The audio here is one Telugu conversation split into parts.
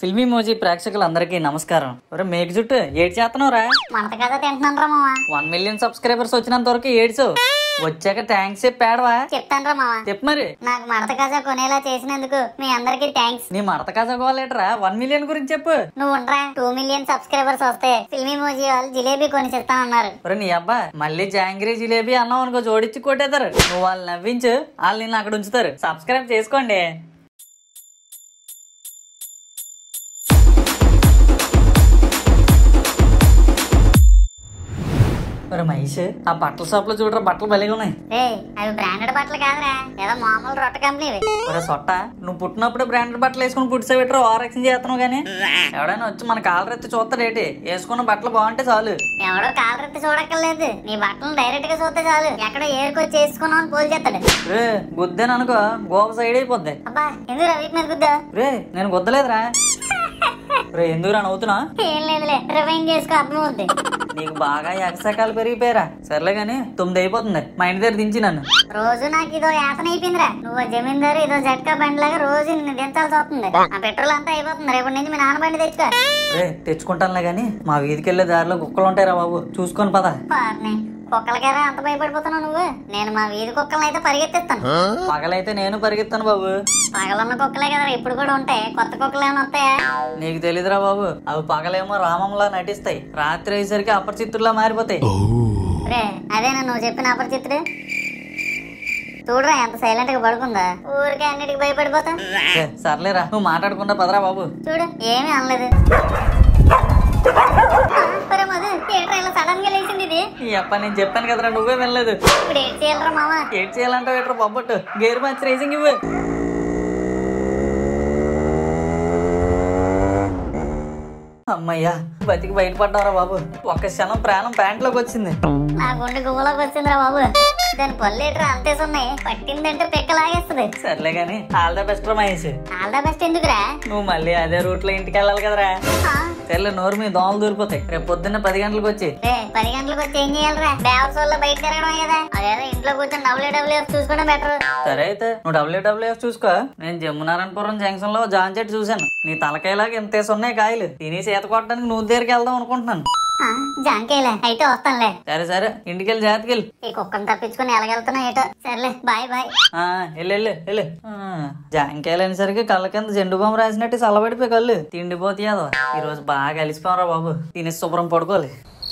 ఫిల్మీ మోజీ ప్రేక్షకులందరికీ నమస్కారం ఒరే మేక జుట్టు ఏడు చేస్తున్నావురా మనత కదా తింటున్నాను రా మామ వన్ మిలియన్ సబ్స్క్రైబర్స్ వచ్చినంత వరకు ఏడ్చు వచ్చాక థ్యాంక్స్ చెప్పాడవా చెప్తాను రా మామ చెప్పు మరి నాకు మడత కజా కొనేలా చేసినందుకు మీ అందరికి థ్యాంక్స్ నీ మడత కజగోలేటరా వన్ మిలియన్ గురించి చెప్పు నువ్వు ఉండరా టూ మిలియన్ సబ్స్క్రైబర్స్ వస్తే ఫిల్మీ మోజీ వాళ్ళు జిలేబీ కొని చెప్తానన్నారు ఒరే నీ అబ్బా మళ్ళీ జాంగ్రీ జిలేబీ అన్నావు అనుకో జోడించి కొట్టేస్తారు నువ్వు వాళ్ళు నవ్వించు వాళ్ళు నిన్ను అక్కడ ఉంచుతారు సబ్స్క్రైబ్ చేసుకోండి ఒరే మహేష్ ఆ బట్టల షాప్ లో చూడరా బట్టలు భలేగా ఉన్నాయి రే అవి బ్రాండెడ్ బట్టలు కాదురా ఏదో మామూలు రొట్ట కంపెనీవి ఒరే సొట్ట నువ్వు పుట్టినప్పుడు బ్రాండెడ్ బట్టలు వేసుకుని పుట్టిసే పెట్టరు ఆరక్షణ చేస్తున్నావు కానీ ఎవడైనా వచ్చి మన కాలర్ ఎత్తి చూస్తాడేటి వేసుకున్న బట్టలు బాగుంటే చాలు ఎవడో కాలు రెత్తి చూడక్కర్లేదు నీ బట్టలు డైరెక్ట్ గా చూస్తే చాలు ఎక్కడో ఏరుకొచ్చి వేసుకున్నావు అని పోల్ చేస్తాడు రే గుద్దేను అనుకో గోవ సైడ్ అయిపోద్ది అబ్బా ఎందుకు రా వీటి మీద గుద్దా రే నేను గుద్దలేదురా రే ఎందుకురా నవ్వుతున్నా ఏం లేదులే రివైండ్ చేసుకో అర్థమవుద్ది నీకు బాగా ఎగసకాలు పెరిగిపోయారా సర్లే గాని తొమ్మిది అయిపోతుంది మా ఇంటి దగ్గర దించి నన్ను రోజు నాకు ఇదో యాతన అయిపోయిందిరా నువ్వు జమీందారు ఇదో జట్కా బండి లాగా రోజు నిన్ను దించాల్సి వస్తుంది ఆ పెట్రోల్ అంతా అయిపోతుంది రేపటి నుంచి మీ నాన్న బండి తెచ్చుకో రే తెచ్చుకుంటానులే గాని మా వీధికి వెళ్ళే దారిలో కుక్కలు ఉంటాయిరా బాబు చూసుకొని పద పార్ని కుక్కలకేరా అంత భయపడిపోతున్నావు నువ్వు నేను మా వీధి కుక్కలను అయితే పరిగెత్తిస్తాను పగలైతే నేను పరిగెత్తాను బాబు పగలున్న కుక్కలే కదా ఇప్పుడు కూడా ఉంటాయి కొత్త కుక్కలు ఏమైనా వస్తాయా నీకు తెలీదురా బాబు అవి పగలేమో రామంలా నటిస్తాయి రాత్రి అయ్యేసరికి అపరిచిత్తుల్లా మారిపోతాయి రే అదేనా నువ్వు చెప్పిన అపరిచితుడు చూడరా ఎంత సైలెంట్ గా పడుకుందా ఊరికే అన్నిటికి భయపడిపోతా రే, సర్లేరా నువ్వు మాట్లాడకుండా పదరా బాబు చూడు ఏమీ అనలేదు సరే మధు థియేటర్ ఇలా సడన్ గా లేచింది ఇది ఈ అప్ప నేను చెప్పాను కదరా నువ్వే వెళ్ళలేదు ఇప్పుడు ఏం చేయాలరా మామ ఏడ్ చేయాలంటావు ఎట్రా బొబ్బట్టు గేర్ మ్యాచ్ రేసింగ్ ఇవ్వు అమ్మయ్యా బతికి బయటపడ్డారా బాబు ఒక్క క్షణం ప్రాణం ప్యాంట్లోకి వచ్చింది నా గుండె గువ్వలోకి వచ్చిందిరా బాబు దాని పల్లెటరా అంతేసి ఉన్నాయి పట్టిందంటే పిక్క లాగేస్తుంది సర్లే గాని ఆల్ ద బెస్ట్ రా మహేష్ ఆల్ ద బెస్ట్ ఎందుకురా నువ్వు మళ్ళీ అదే రూట్ లో ఇంటికి వెళ్ళాలి కదరా ఆ, సర్లే నోరు మీద దోమలు దూరిపోతాయి రేపు పొద్దున్న పది గంటలకు వచ్చి రే పది గంటలకు వచ్చి ఏం చేయాలరా బేవర్స్ వల్ల బయట తిరగడమే కదా అదేదో ఇంట్లో కూర్చొని డబ్ల్యూడబ్ల్యూఎఫ్ చూసుకోవడం బెటర్ సరే అయితే నువ్వు డబ్ల్యూడబ్ల్యూఎఫ్ చూసుకో నేను జమ్మునారాయణపురం జంక్షన్ లో జాన్ చెట్టు చూశాను నీ తలకాయలాగా ఇంతేసి ఉన్నాయి కాయలు తినేసి ఈత కొట్టడానికి నువ్వు దగ్గరికి వెళ్దాం అనుకుంటున్నాను జాంకేలే అయితే వస్తానులే సరే సరే ఇంటికి వెళ్ళి జాగ్రత్తకి వెళ్ళి ఈ కుక్కను తప్పించుకుని ఎలాగెళ్తున్నా ఏటో సర్లే బాయ్ బాయ్ ఆ, వెళ్ళు వెళ్ళు వెళ్ళు ఆ, జాంకాయలు అనేసరికి కళ్ళ కింద జెండు బాంబు రాసినట్టు చల్లబడిపోయి కళ్ళు తిండిపోతాయి అదో ఈ రోజు బాగా కలిసిపోవరా బాబు తినేసి శుభ్రం పడుకోవాలి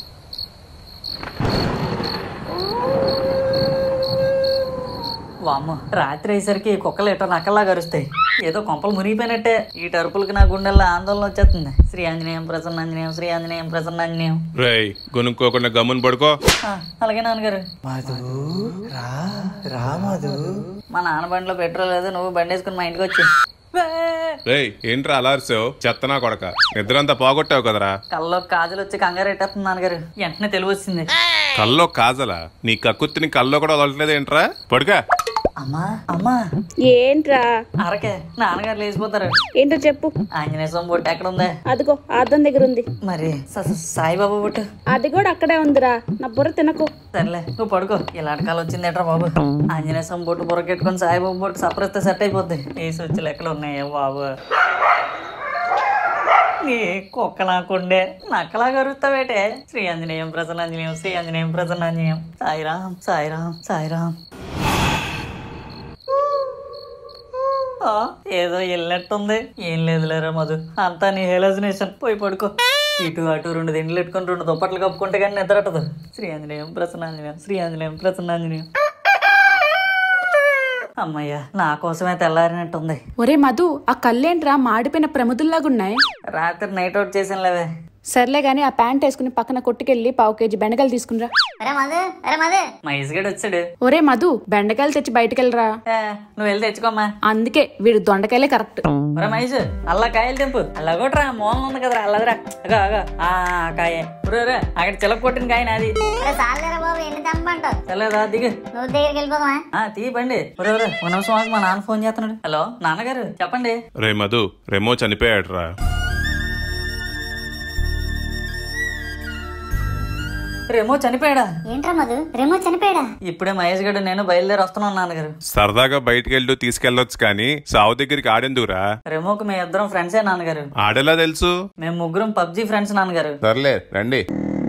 వామ్మ రాత్రి అయ్యేసరికి ఈ కుక్కలు ఎటో నక్కల్లా కరుస్తాయి ఏదో కొంపలు మునిగిపోయినట్టే ఈ టరుపులకి నా గుండెల్లో ఆందోళన వచ్చేస్తుంది శ్రీ ఆంజనేయం ప్రసన్నాంజనేయం శ్రీ ఆంజనేయం ప్రసన్నాంజనేయం రేయ్ కొనుక్కోకుండా గమ్మున పడుకో ఆ, అలాగే నాన్నగారు మధు రా రా మధు మా నాన్న బండిలో పెట్రోల్ లేదు నువ్వు బండి వేసుకుని మా ఇంటికి వచ్చి రేయ్ ఏంట్రా అలార్సావు చెత్తనా కొడక నిద్రంతా పోగొట్టావు కదరా కల్లో కాజలు వచ్చి కంగారు ఎట్టేస్తుంది నాన్నగారు వెంటనే తెలివి వచ్చింది కల్లో కాజలా నీ కక్కుర్తిని కల్లో కూడా వదలట్లేదు ఏంట్రా పడుకా అమ్మా అమ్మా ఏంట్రా అరకే నాన్నగారు లేచిపోతారు ఏంటో చెప్పు ఆంజనేయ స్వామి బొట్టు ఎక్కడ ఉందా అదిగో అద్దం దగ్గర ఉంది మరి స- స- సాయిబాబా బొట్టు అది కూడా అక్కడే ఉందిరా నా బుర్ర తినకు సర్లే నువ్వు పడుకో ఇలాంటి కాలం వచ్చింది ఎట్రా బాబు ఆంజనేయ స్వామి బొట్టు బుర్రకెట్టుకొని సాయిబాబా బొట్టు సపరిస్తే సెట్ అయిపోద్ది ఈ స్విచ్లు ఎక్కడ ఉన్నాయో బాబు నీ కుక్క నాకుండే నక్కలా కరుస్తావేటే శ్రీ ఆంజనేయం ప్రసన్నాంజనేయం శ్రీ ఆంజనేయం ప్రసన్నాంజనేయం సాయిరాం సాయిరాం సాయిరాం ఆ, ఏదో వెళ్ళినట్టుంది ఏం లేదులేరా మధు అంతా నీ హెలజినేషన్ పోయి పడుకో ఇటు అటు రెండు దిండ్లు పెట్టుకొని రెండు దుప్పట్లు కప్పుకుంటే కానీ నిద్రటదు శ్రీ ఆంజనేయం ప్రసన్నాంజనేయం శ్రీ ఆంజనేయం ప్రసన్నాంజనేయం అమ్మయ్య నా కోసమే తెల్లారినట్టుంది ఒరే మధు ఆ కళ్ళేంట్రా మాడిపోయిన ప్రముదుల్లాగున్నాయి రాత్రి నైట్ అవుట్ చేసాను లేవే సర్లే గాని ఆ ప్యాంట్ వేసుకుని పక్కన కొట్టుకెళ్ళి పావు కేజీ బెండకాయలు తీసుకునిరా అరే మధు అరే మధు మహేష్ గడు వచ్చాడు ఒరే మధు బెండకాయలు తెచ్చి బయటకెళ్ళరా ఏ, నువ్వు వెళ్ళి తెచ్చుకోమ్మా అందుకే వీడు దొండకాయలే కరెక్ట్ ఒరే మహేష్ అల్లా కాయలు తెంపు అల్లా కొట్రా మూలం ఉంది కదరా అల్లదిరా అగా అగా ఆ ఆ, కాయే ఒరే ఒరే అక్కడ చిలక కొట్టిన కాయ నాది అరే చాలేరా బాబు ఎన్ని తెమ్మంటావు చల్లదా దిగు నువ్వు దగ్గరికి వెళ్ళిపోదామా ఆ తీ బండి ఒరే ఒరే ఒక నిమిషం ఆగు, మా నాన్న ఫోన్ చేస్తున్నాడు హలో నాన్నగారు చెప్పండి రే మధు రెమో చనిపోయాడురా రెమో చనిపోయాడా ఏంట్రా మధు రెమో చనిపోయాడా ఇప్పుడే మహేష్ గడు నేను బయలుదేరి వస్తున్నాను నాన్నగారు సరదాగా బయటికి వెళ్తూ తీసుకెళ్ళొచ్చు కానీ సావు దగ్గరికి ఆడేందుకురా రెమోకి మీ ఇద్దరం ఫ్రెండ్సే నాన్నగారు ఆడేలా తెలుసు మేము ముగ్గురం పబ్జీ ఫ్రెండ్స్ నాన్నగారు సర్లే రండి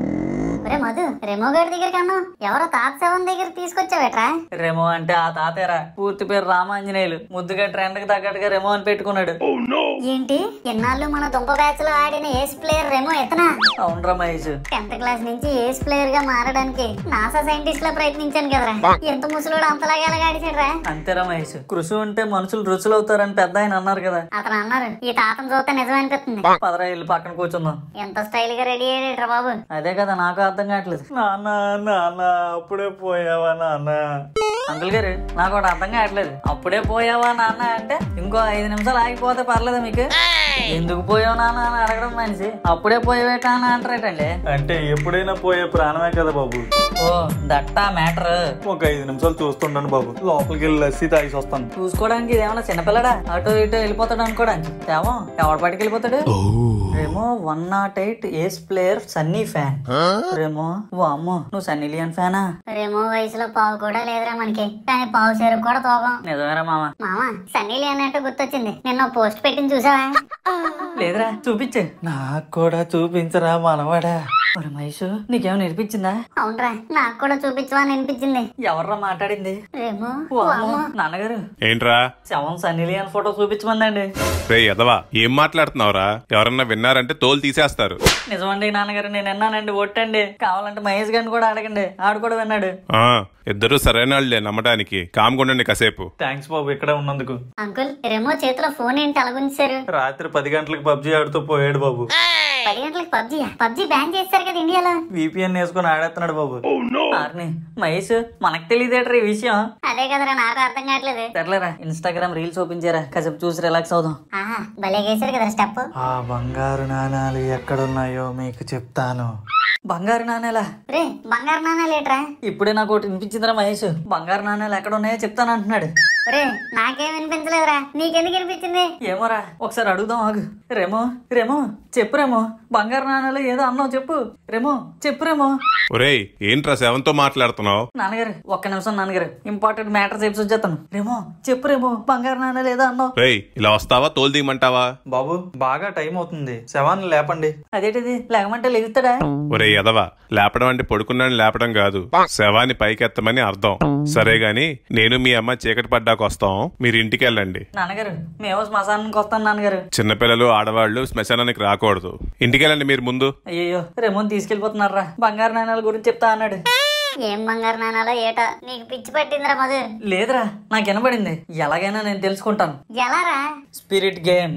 ఒరే మధు రెమో గారి దగ్గరికి అన్నా ఎవరో తాత శవం దగ్గర తీసుకొచ్చావేట్రా రెమో అంటే ఆ తాతేరా పూర్తి పేరు రామాంజనేయులు ముద్దుగా ట్రెండ్ కి తగ్గట్టుగా రెమో అని పెట్టుకున్నాడు ఏంటి ఎన్నాళ్ళు మన దుంప బ్యాచ్ లో ఆడిన ఏస్ ప్లేయర్ రెమో ఎతనా అవునరా మహేష్ టెన్త్ క్లాస్ నుంచి ఏస్ ప్లేయర్ గా మారడానికి నాసా సైంటిస్ట్ లో ప్రయత్నించాను కదరా ఎంత ముసలోడు అంతలాగా ఎలాగ ఆడిచాడురా అంతేరా మహేష్ కృషి ఉంటే మనుషులు రుచులు అవుతారని పెద్ద ఆయన అన్నారు కదా అతను అన్నారు ఈ తాతను చూస్తే నిజం అనిపిస్తుంది పదరా ఇల్లు పక్కన కూర్చుందాం ఎంత స్టైల్ గా రెడీ అయ్యాడరా బాబు అదే కదా నాకు అర్థం కావట్లేదు నాన్న నాన్న అప్పుడే పోయావా నాన్న అంకుల్ గారు నాకు ఒకటి అర్థం కావట్లేదు అప్పుడే పోయావా నాన్న అంటే ఇంకో ఐదు నిమిషాలు ఆగిపోతే పర్లేదు మీకు ఎందుకు పోయావు నాన్న అని అడగడం మనిషి అప్పుడే పోయావే కానా అంటారేటండి అంటే ఎప్పుడైనా పోయే ప్రాణమే కదా బాబు ఓ దట్టా మ్యాటర్ ఒక ఐదు నిమిషాలు చూస్తుంటాను బాబు లోపలికి వెళ్ళి లస్సీ తాగేసి వస్తాను చూసుకోవడానికి ఇదేమన్నా చిన్నపిల్లడా అటు ఇటు వెళ్ళిపోతాడు అనుకోవడానికి ఏమో ఎవడు పట్టుకు వెళ్ళిపోతాడు Remo one not eight ace player Sunny fan Remo వామ్మో నువ్వు సన్నీ లియన్ ఫ్యానా రెమో వయసులో పావు కూడా లేదురా మనకి కానీ పావు చెరుకు కూడా తోగం నిజమేరా మామ మామ సన్నీ లియోన్ అంటే గుర్తొచ్చింది నిన్న పోస్ట్ పెట్టింది చూసావా లేదురా చూపించు నాకు కూడా చూపించరా మనవడా ఒరే మహేష్ నీకేమో నేర్పించిందా అవునరా నాకు కూడా చూపించవా అని అనిపించింది ఎవర్రా మాట్లాడింది రేమో వామ్మో, నాన్నగారు ఏంట్రా శవం సన్నీ లియన్ ఫోటో చూపించమందండి రే ఎదవా ఏం మాట్లాడుతున్నావురా ఎవరన్నా విన్నారంటే తోలు తీసేస్తారు నిజమండి నాన్నగారు నేను విన్నానండి ఒట్టండి కావాలంటే మహేష్ గారిని కూడా అడగండి ఆడు కూడా విన్నాడు ఆ ఇద్దరు సరైన వాళ్ళే నమ్మటానికి కామ్గుండండి కాసేపు థ్యాంక్స్ బాబు ఇక్కడే ఉన్నందుకు అంకుల్ రెమో చేతిలో ఫోన్ ఏంటి అలగుంచారు రాత్రి పది గంటలకు పబ్జీ ఆడుతూ పోయాడు బాబు పది గంటలకు పబ్జీ పబ్జీ బ్యాన్ చేస్తారు కదా ఇండియాలో విపిఎన్ వేసుకుని ఆడేస్తున్నాడు బాబు ఆర్ని మహేష్ మనకు తెలియదేట్రా ఈ విషయం అదే కదరా నాకు అర్థం కావట్లేదు సర్లేరా ఇన్స్టాగ్రామ్ రీల్స్ ఓపెన్ చేయరా కాసేపు చూసి రిలాక్స్ అవుదాం ఆహా భలే చేశారు కదా స్టెప్ ఆ బంగారు నాణాలు ఎక్కడున్నాయో మీకు చెప్తాను బంగారు నాణేలా రే బంగారు నాన్న లేట్రా ఇప్పుడే నాకు ఒకటి వినిపించిందిరా మహేష్ బంగారు నాణేలు ఎక్కడ ఉన్నాయో చెప్తాను అంటున్నాడు రే నాకేం వినిపించలేదురా నీకెందుకు వినిపించింది ఏమోరా ఒకసారి అడుగుదాం ఆగు రేమో రేమో చెప్పు రేమో బంగారు నాణేలు ఏదో అన్నావు చెప్పు రేమో చెప్పు రేమో ఒరేయ్ ఏంట్రా శవంతో మాట్లాడుతున్నావు నాన్నగారు ఒక్క నిమిషం నాన్నగారు ఇంపార్టెంట్ మ్యాటర్ చెప్పి వచ్చేస్తాను రేమో చెప్పు రేమో బంగారు నాణేలు ఏదో అన్నావు రేయ్ ఇలా వస్తావా తోలు తీయమంటావా బాబు బాగా టైం అవుతుంది శవాన్ని లేపండి అదేంటిది లేకమంటే లెగుస్తాడా ఒరే ఎదవా లేపడం అంటే పడుకున్నాను లేపడం కాదు శవాన్ని పైకెత్తమని అర్థం సరే గాని నేను మీ అమ్మ చీకటి పడ్డాక వస్తాం మీరు ఇంటికి వెళ్ళండి నాన్నగారు మేము శ్మశానానికి వస్తాను నాన్నగారు చిన్నపిల్లలు ఆడవాళ్ళు శ్మశానానికి రాకూడదు ఇంటికి వెళ్ళండి మీరు ముందు అయ్యో రేమోని తీసుకెళ్లిపోతున్నారా బంగారు నాణేల గురించి చెప్తా అన్నాడు ఏం బంగారు నానాలో ఏటో నీకు పిచ్చి పట్టిందిరా మధు లేదురా నాకు వినబడింది ఎలాగైనా నేను తెలుసుకుంటాను ఎలారా స్పిరిట్ గేమ్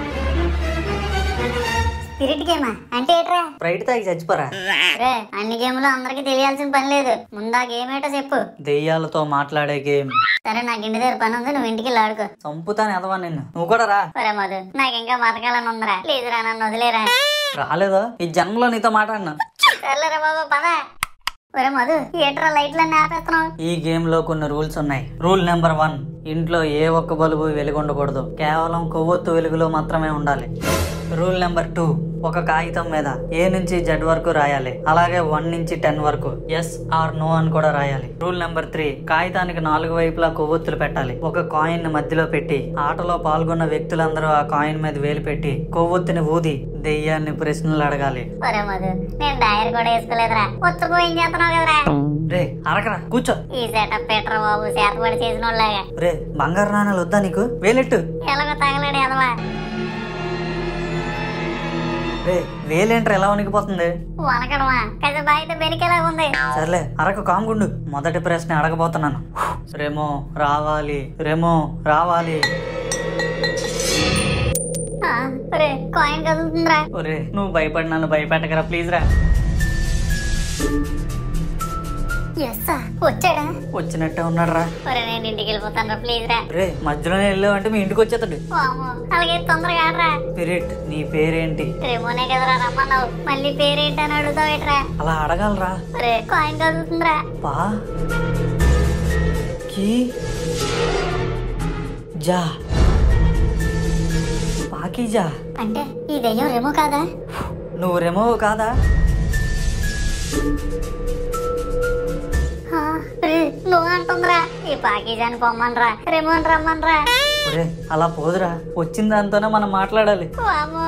స్పిరిట్ గేమా అంటే ఏట్రా రైట్ తాగి చచ్చిపోరా రే అన్ని గేమ్లు అందరికి తెలియాల్సిన పని లేదు ముందా గేమ్ ఏటో చెప్పు దెయ్యాలతో మాట్లాడే గేమ్ సరే నాకు ఇంటి దగ్గర పని ఉంది నువ్వు ఇంటికి వెళ్ళి ఆడుకో చంపుతాను ఎదవా నిన్ను నువ్వు కూడా రా ఒరే మధు నాకు ఇంకా బతకాలని ఉందిరా లేదురా నన్ను వదిలేరా రాలేదా ఈ జన్మలో నీతో మాట్లాడినా సర్లేరా బాబా పద ఒరే మధు ఏట్రా లైట్లన్నీ ఆపేస్తున్నావు ఈ గేమ్ లో కొన్ని రూల్స్ ఉన్నాయి రూల్ నెంబర్ వన్ ఇంట్లో ఏ ఒక్క బల్బు వెలుగుండకూడదు కేవలం కొవ్వొత్తు వెలుగులో మాత్రమే ఉండాలి రూల్ నెంబర్ టూ ఒక కాగితం మీద ఏ నుంచి జెడ్ వరకు రాయాలి అలాగే వన్ నుంచి టెన్ వరకు ఎస్ ఆర్ నో అని కూడా రాయాలి రూల్ నెంబర్ త్రీ కాగితానికి నాలుగు వైపులా కొవ్వొత్తులు పెట్టాలి ఒక కాయిన్ ని మధ్యలో పెట్టి ఆటలో పాల్గొన్న వ్యక్తులందరూ ఆ కాయిన్ మీద వేలు పెట్టి కొవ్వొత్తిని ఊది దెయ్యాన్ని ప్రశ్నలు అడగాలి ఒరే మధు నేను డైరీ కూడా వేసుకోలేదురా ఉత్తపోయి ఏం చేస్తున్నావు కదరా రే అరకరా కూర్చో ఈ సెటప్ పెట్టరా బాబు చేతపడి చేసిన వాళ్ళగా రే బంగారు నాణాలు వద్దా నీకు వేలెట్టు ఎలాగో తగలేడు ఎదవా రే వేలేంటర్ ఎలా వణికిపోతుంది వనకడమా కదా బాయితే బెనికేలా ఉంది సర్లే అరకు కామ్గుండు మొదటి ప్రశ్న అడగబోతున్నాను రేమో రావాలి రేమో రావాలి ఆ, ఒరే కాయిన్ కదులుతుందిరా ఒరే నువ్వు భయపడి నన్ను భయపెట్టకరా ప్లీజ్ రా ఎస్ వచ్చాడా వచ్చినట్టే ఉన్నాడు రా ఒరే నేను ఇంటికి వెళ్ళిపోతాను రా ప్లీజ్ రా రే మధ్యలోనే వెళ్ళావు అంటే మీ ఇంటికి వచ్చేస్తాడు వామ్మో, అలాగే తొందరగా ఆడరా స్పిరిట్ నీ పేరేంటి రేమోనే కదరా రమ్మన్నావు మళ్ళీ పేరేంటి అని అడుగుతావు ఏట్రా అలా అడగలరా ఒరే కాయిన్ కదులుతుందిరా పా కి జా పాకి జా అంటే ఈ దెయ్యం రేమో కాదా నువ్వు రేమో కాదా ఆ, రే, నువ్వు అంటుందిరా ఈ పాకీజాని పొమ్మనరా రేమోన్ రమ్మనరా ఒరే అలా పోదురా వచ్చిన దాంతోనే మనం మాట్లాడాలి వాము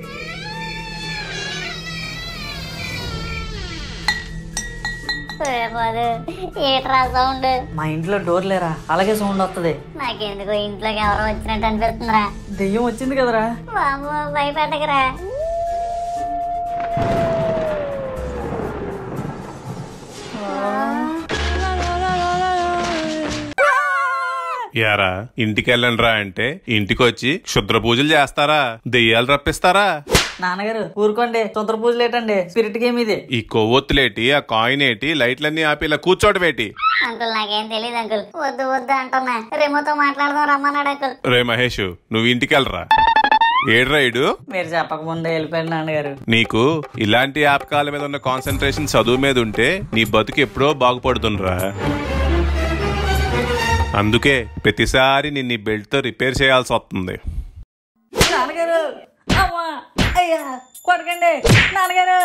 రేపోదు ఏట్రా సౌండ్ మా ఇంట్లో డోర్ లేరా అలాగే సౌండ్ వస్తుంది నాకెందుకు ఇంట్లోకి ఎవరో వచ్చినట్టు అనిపిస్తుందిరా దెయ్యం వచ్చింది కదరా వాము భయపెట్టకరా యారా ఇంటికెళ్ళండ్రా అంటే ఇంటికొచ్చి క్షుద్ర పూజలు చేస్తారా దెయ్యాలు రప్పిస్తారా నాన్నగారు ఊరుకోండి చుందర పూజలు ఏంటండి స్పిరిట్ గేమ్ ఇది ఈ కొవ్వొత్తులేటి ఆ కాయిన్ ఏటి లైట్లన్నీ ఆపి ఇలా కూర్చోటం ఏంటి అంకుల్ నాకేం తెలియదు అంకుల్ వద్దు వద్దు అంటున్నా రేమోతో మాట్లాడదాం రమ్మన్నాడు అంకుల్ రే మహేష్ నువ్వు ఇంటికెళ్ళరా ఏడ్రా ఇడు మీరు చెప్పకముందే వెళ్ళిపోయాడు నాన్నగారు నీకు ఇలాంటి యాపకాల మీద ఉన్న కాన్సన్ట్రేషన్ చదువు మీద ఉంటే నీ బతుకు ఎప్పుడో బాగుపడుతుండ్రా అందుకే ప్రతిసారి నిన్ను ఈ బెల్ట్తో రిపేర్ చేయాల్సి వస్తుంది నాన్నగారు అమ్మా అయ్యా కొడకండి నాన్నగారు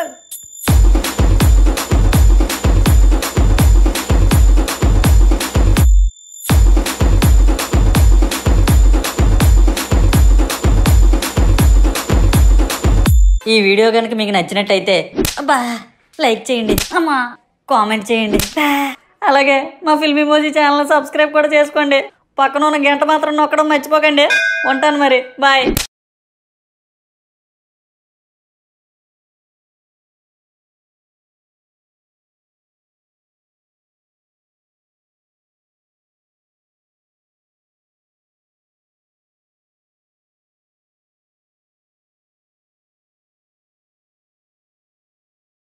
ఈ వీడియో కనుక మీకు నచ్చినట్టయితే అబ్బా లైక్ చేయండి అమ్మా కామెంట్ చేయండి బా. అలాగే మా ఫిల్మీ మోజీ ఛానల్ సబ్స్క్రైబ్ కూడా చేసుకోండి పక్కన ఉన్న గంట మాత్రం నొక్కడం మర్చిపోకండి ఉంటాను మరి బాయ్